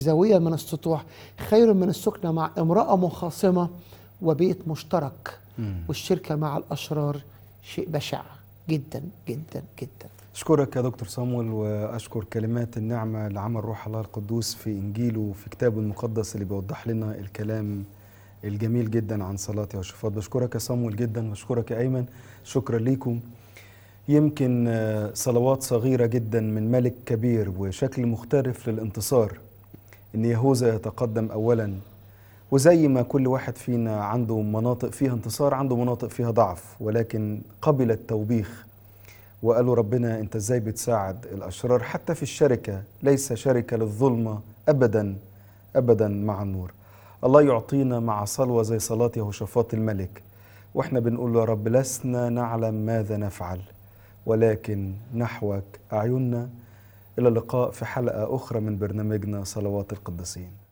زاوية من السطوح خير من السكنة مع امرأة مخاصمة وبيت مشترك والشركة مع الأشرار شيء بشع جدا جدا جدا أشكرك يا دكتور صامويل وأشكر كلمات النعمة لعمل روح الله القدوس في إنجيله وفي كتابه المقدس اللي بيوضح لنا الكلام الجميل جدا عن صلاة يهوشافاط بشكرك يا صامويل جدا بشكرك يا أيمن شكرا ليكم يمكن آه، صلوات صغيرة جدا من ملك كبير وشكل مختلف للانتصار إن يهوذا يتقدم أولا وزي ما كل واحد فينا عنده مناطق فيها انتصار عنده مناطق فيها ضعف ولكن قبل التوبيخ وقالوا ربنا انت ازاي بتساعد الاشرار حتى في الشركه ليس شركه للظلمه ابدا ابدا مع النور الله يعطينا مع صلوه زي صلاه يهوشافاط الملك واحنا بنقول يا رب لسنا نعلم ماذا نفعل ولكن نحوك اعيننا الى اللقاء في حلقه اخرى من برنامجنا صلوات القديسين